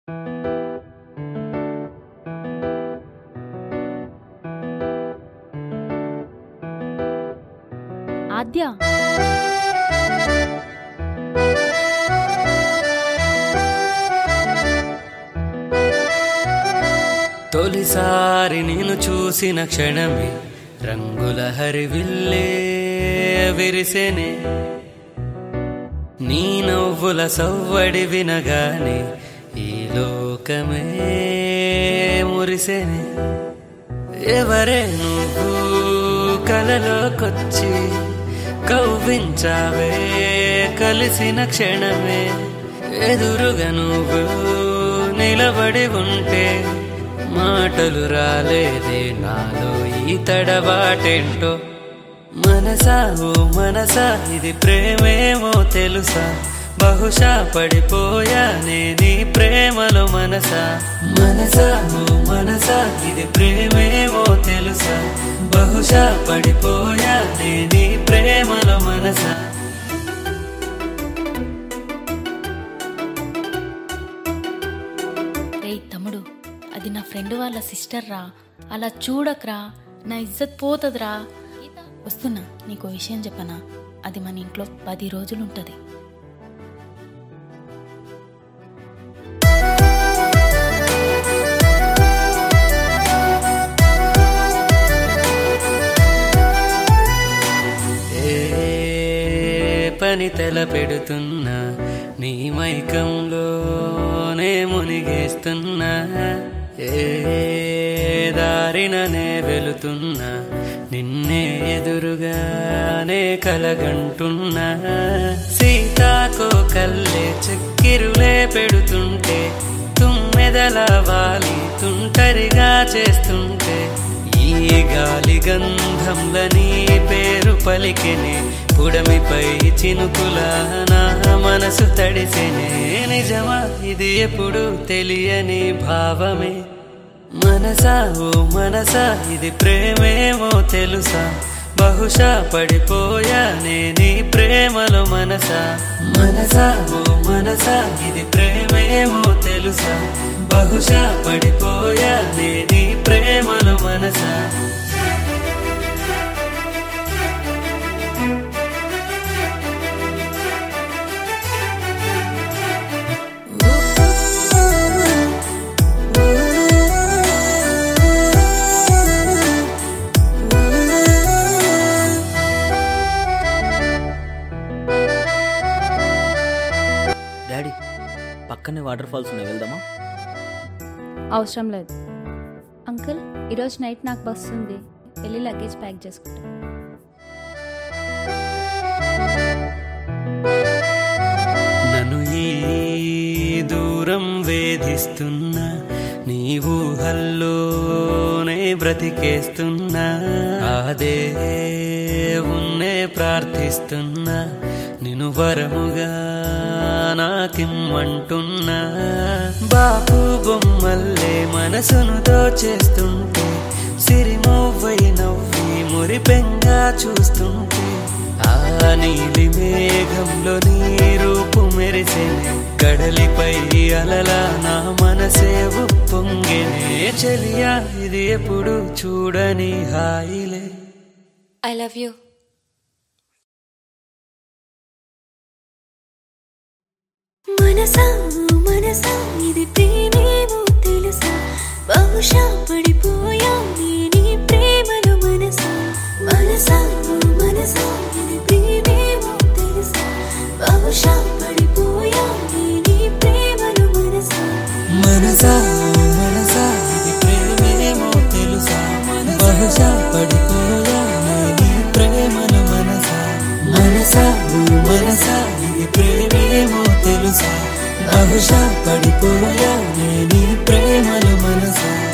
ఆద్య తొలిసారి నేను చూసిన క్షణమే రంగుల హరివిల్లే విరిసెనే నీ నవ్వుల సవ్వడి వినగానే ఈ లోకమే మురిసెనే ఎవరే నువ్వు కలలోకొచ్చి కవ్వించావే కలిసిన క్షణమే ఎదురుగా నువ్వు నిలబడి ఉంటే మాటలు రాలేదే నాలో ఈ తడబాటేంటో మనసా ఓ మనసా ఇది ప్రేమేమో తెలుసా బహుశా పడిపోయానే నీ ప్రేమలో మనసా మనసా ఓ మనసా ఇది ప్రేమేమో తెలుసా బహుశా పడిపోయానే నీ ప్రేమలో మనసా రేయ్ తమ్ముడు అది నా ఫ్రెండ్ వాళ్ళ సిస్టర్ రా అలా చూడకరా నా ఇజ్జత్ పోతుందిరా వస్తున్నా నీకు విషయం చెప్పనా అది మన ఇంట్లో పది రోజులు ఉంటుంది ఏ పని తల పెడుతున్నా నీ మైకంలోనే మునిగేస్తున్నా ఏ దారిననే వెళుతున్నా నిన్నే ఎదురుగానే కలగంటున్నా సీతాకో కల్లే చక్కిరులే పెడుతుంటే తుమ్మెదల వాలి తుంటరిగా చేస్తుంటే ఈ గాలి గంధంల నీ పేరు పలికెనే పుడమిపై చినుకుల నా మనసు తడిసెనే నిజమా ఇది ఎప్పుడు తెలియని భావమే మనసా ఓ మనసా ఇది ప్రేమేమో తెలుసా బహుశా పడిపోయానే నీ ప్రేమలో మనసా మనసా ఓ మనసా ఇది ప్రేమేమో తెలుసా బహుశా పడిపోయానే నీ ప్రేమలో మనసా డాడీ పక్కనే వాటర్ ఫాల్స్ ఉన్నాయి వెళ్దామా అవసరం లేదు అంకుల్ ఈరోజు నైట్ నాకు బస్సు ఉంది వెళ్ళి లగేజ్ ప్యాక్ చేసుకుంటా నన్ను ఈ దూరం వేధిస్తున్నా నీ ఊహల్లోనే బ్రతికేస్తున్నా అదే ఉన్నే ప్రార్థిస్తున్నా నిన్ను వరముగా నాకిమ్మంటున్నా బాపు బొమ్మల్లే మనసును దోచేస్తుంటే సిరిమోవై నవ్వి మురిపెంగా చూస్తుంటే ఆ నీలి మేఘంలో నీ రూపు మెరిసెనే కడలిపై అలలా నా మనసే ఉప్పొంగెనే చెలియా ఇది ఎప్పుడు చూడని హాయిలే ఐ లవ్ యూ మనసా మనసా ఇది ప్రేమేమో తెలుసా బహుశా పడిపోయా నీ ప్రేమలో మనసా మనసా మనసా ఇది ప్రేమేమో తెలుసా బహుశా పడిపోయా నీ ప్రేమలో మనసా మనసా మనసా ఇది ప్రేమేమో తెలుసా బహుశా పడిపోయా నీ ప్రేమల మనసా మనసా ఓ మనసా ఇది ప్రేమేమో తెలుసా బహుశా పడిపోయా నీ ప్రేమల మనసా